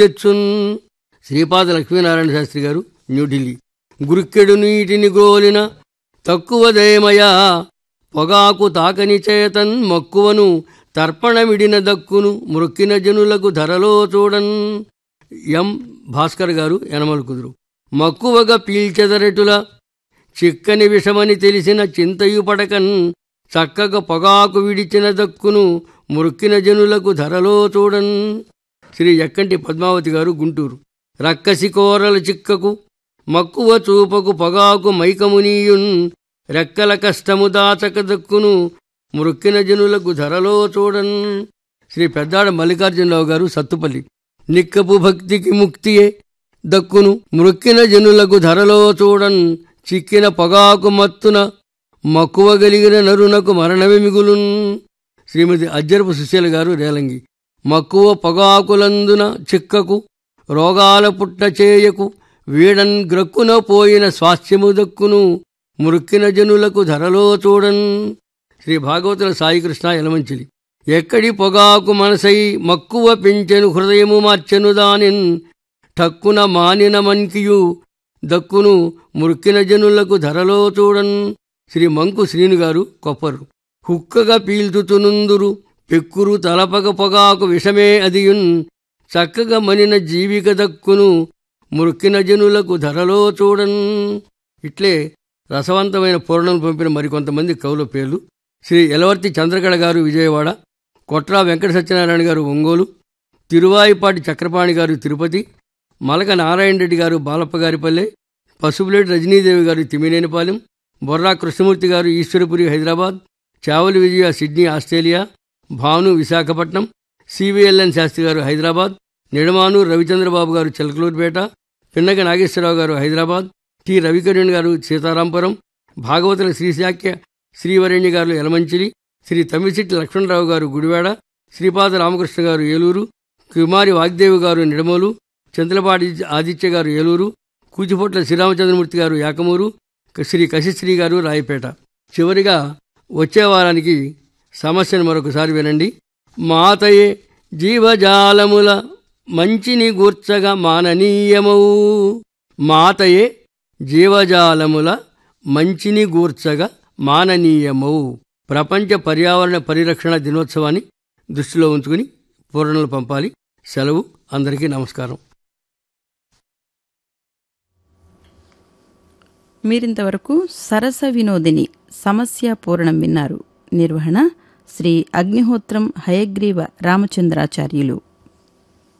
తెచ్చున్ శ్రీపాద లక్ష్మీనారాయణ శాస్త్రి గారు న్యూఢిల్లీ గురిక్కెడు నీటిని గోలిన తక్కువ దయమయా పొగాకు తాకని చేతన్ మక్కువను తర్పణమిడిన దక్కును మృక్కిన జనులకు ధరలో చూడన్ ఎం భాస్కర్ గారు యనమల కుదురు మక్కువగా పీల్చెదరెటుల చిక్కని విషమని తెలిసిన చింతయు పడకన్ చక్కగా పొగాకు విడిచిన దక్కును మృక్కిన జనులకు ధరలో చూడన్ శ్రీ ఎక్కంటి పద్మావతి గారు గుంటూరు రక్కసి కోరల చిక్కకు మక్కువ చూపకు పొగాకు మైకమునీయున్ రెక్కల కష్టము దాచక దక్కును మృక్కిన జనులకు ధరలో చూడన్ శ్రీ పెద్దాడ మల్లికార్జునరావు గారు సత్తుపల్లి నిక్కపు భక్తికి ముక్తియే దక్కును మృక్కిన జనులకు ధరలో చూడన్ చిక్కిన పొగాకు మత్తున మక్కువ గలిగిన నరునకు మరణమే మిగులున్ శ్రీమతి అజ్జరపు సుశీల గారు రేలంగి మక్కువ పొగాకులందున చిక్కకు రోగాల పుట్ట చేయకు వీడన్ గ్రక్కున పోయిన స్వాస్థ్యము దక్కును మృక్కిన జనులకు ధరలో చూడన్ శ్రీ భాగవతుల సాయికృష్ణ యలమంచిలి ఎక్కడి పొగాకు మనసై మక్కువ పెంచెను హృదయము మార్చెను దానిన్ ఠక్కున మానిన మన్కియు దక్కును మృక్కిన జనులకు ధరలో చూడన్ శ్రీ మంకు శ్రీను గారు కొప్పరు హుక్కగా పీల్చుతునుందురు పెక్కురు తలపక పొగాకు విషమే అదియున్ చక్కగా మనిన జీవిక దక్కును మృక్కిన జనులకు ధరలో చూడన్ ఇట్లే రసవంతమైన పూర్ణం పంపిన మరికొంతమంది కవుల పేర్లు శ్రీ ఎలవర్తి చంద్రకళ గారు విజయవాడ కొట్రా వెంకట సత్యనారాయణ గారు ఒంగోలు తిరువాయిపాటి చక్రపాణి గారు తిరుపతి మలక నారాయణ రెడ్డి గారు బాలప్పగారిపల్లె పసుపులేటి రజనీదేవి గారు తిమినేనిపాలెం Borra Krishnamurthy garu Eswarapuri Hyderabad Chavali Vijaya Sydney Australia Bhanu Visakhapatnam C V L N Sastri garu Hyderabad నిడమాను రవిచంద్రబాబు గారు చిలకలూరుపేట పిన్నగ నాగేశ్వరరావు గారు హైదరాబాద్ టి రవికిరణ్ గారు సీతారాంపురం భాగవతుల శ్రీశాఖ్య శ్రీవరణ్య గారు యలమంచిలి శ్రీ తమ్మిశెట్టి లక్ష్మణరావు గారు గుడివాడ శ్రీపాద రామకృష్ణ గారు ఏలూరు కుమారి వాగ్దేవి గారు నిడమోలు చంద్రపాటి ఆదిత్య గారు ఏలూరు కూచిపోట్ల శ్రీరామచంద్రమూర్తి గారు యాకమూరు శ్రీ కశిశ్రీ గారు రాయపేట చివరిగా వచ్చే వారానికి సమస్యను మరొకసారి వినండి మాతయే జీవజాలముల మంచిని గూర్చగా మాననీయమవు మాతయే జీవజాలముల మంచిని గూర్చగా మాననీయమవు ప్రపంచ పర్యావరణ పరిరక్షణ దినోత్సవాన్ని దృష్టిలో ఉంచుకుని పూరణలు పంపాలి సెలవు అందరికీ నమస్కారం మీరింతవరకు సరస వినోదిని సమస్య పూరణం విన్నారు నిర్వహణ శ్రీ అగ్నిహోత్రం హయగ్రీవ రామచంద్రాచార్యులు